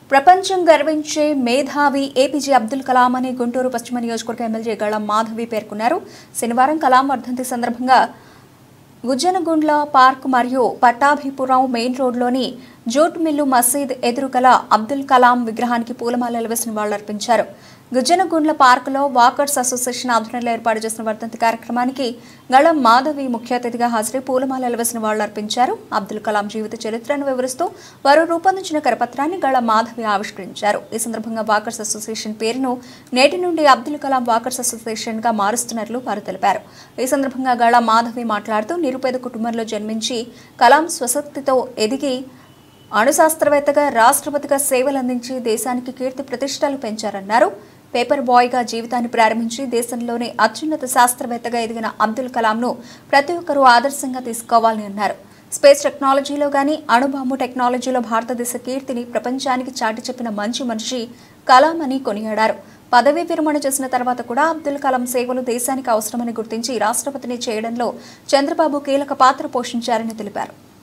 ప్రపంచం గర్వించే మేధావి ఏపీజే అబ్దుల్ కలాం అని గుంటూరు పశ్చిమ నియోజకవర్గ ఎమ్మెల్యే గళం మాధవి పేర్కొన్నారు శనివారం కలాం వర్ధంతి సందర్భంగా గుజ్జనగుండ్ల పార్క్ మరియు పట్టాభిపురం మెయిన్ రోడ్లోని జూట్ మిల్లు మసీద్ ఎదురు గల అబ్దుల్ కలాం విగ్రహానికి పూలమాలలు వేసి నివాళులర్పించారు గుజ్జనగుండ్ల పార్కులో వాకర్స్ అసోసియేషన్ ఆధ్వర్యంలో ఏర్పాటు చేసిన వర్ధంతి కార్యక్రమానికి గళం మాధవి ముఖ్య అతిథిగా హాజరై పూలమాలలు వేసి నివాళులర్పించారు అబ్దుల్ కలాం జీవిత చరిత్రను వివరిస్తూ వారు రూపొందించిన కరపత్రాన్ని గళం మాధవి ఆవిష్కరించారు ఈ సందర్భంగా వాకర్స్ అసోసియేషన్ పేరును నేటి నుండి అబ్దుల్ కలాం వాకర్స్ అసోసియేషన్ గా మారుస్తున్నట్లు వారు తెలిపారు ఈ సందర్భంగా గళ మాధవి మాట్లాడుతూ నిరుపేద కుటుంబంలో జన్మించి కలాం స్వశక్తితో ఎదిగి అణుశాస్త్రవేత్తగా రాష్ట్రపతిగా సేవలు అందించి దేశానికి కీర్తి ప్రతిష్టలు పెంచారన్నారు పేపర్ బాయ్గా జీవితాన్ని ప్రారంభించి దేశంలోనే అత్యున్నత శాస్త్రవేత్తగా ఎదిగిన అబ్దుల్ కలాంను ప్రతి ఒక్కరూ ఆదర్శంగా తీసుకోవాలని అన్నారు స్పేస్ టెక్నాలజీలో గాని అణుబాంబు టెక్నాలజీలో భారతదేశ కీర్తిని ప్రపంచానికి చాటి చెప్పిన మంచి మనిషి కలాం అని కొనియాడారు పదవీ విరమణ చేసిన తర్వాత కూడా అబ్దుల్ కలాం సేవలు దేశానికి అవసరమని గుర్తించి రాష్ట్రపతిని చేయడంలో చంద్రబాబు కీలక పాత్ర పోషించారని తెలిపారు